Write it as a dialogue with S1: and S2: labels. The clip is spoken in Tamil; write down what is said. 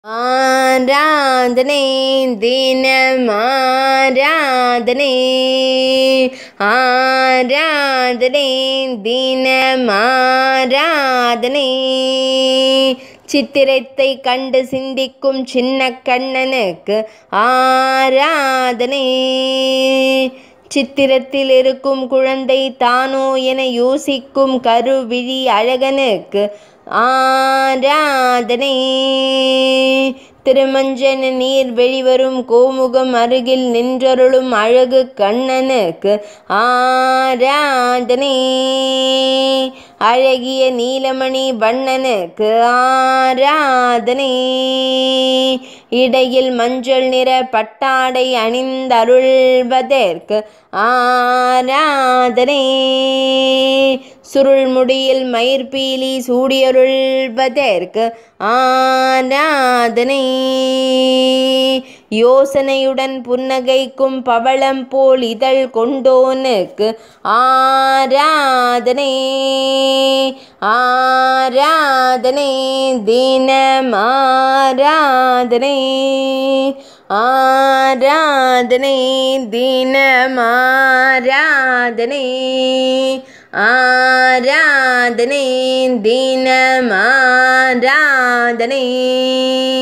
S1: ஆராதனை தினம் ஆராதனை ஆராதனை தினம் ஆராதனை சித்திரத்தை கண்டு சிந்திக்கும் சின்ன கண்ணனுக்கு ஆராதனை சித்திரத்தில் இருக்கும் குழந்தை தானோ என யோசிக்கும் கருவிழி அழகனுக்கு ஆராதனை திருமஞ்சன நீர் வெளிவரும் கோமுகம் அருகில் நின்றருளும் அழகு கண்ணனுக்கு ஆராதனை அழகிய நீலமணி வண்ணனுக்கு ஆராதனை இடையில் மஞ்சள் நிற பட்டாடை அணிந்தருள்வதற்கு ஆராதனை சுருள்முடியில் மயிர்பீலி சூடியருள்வதற்கு ஆராதனை யோசனையுடன் புன்னகைக்கும் பவளம் போல் இதழ் கொண்டோனுக்கு ஆராதனை ஆராதனை தினம் ஆராதனை ஆராதனை தினம் ஆராதனை ஆராதனை தினம் ஆராதனை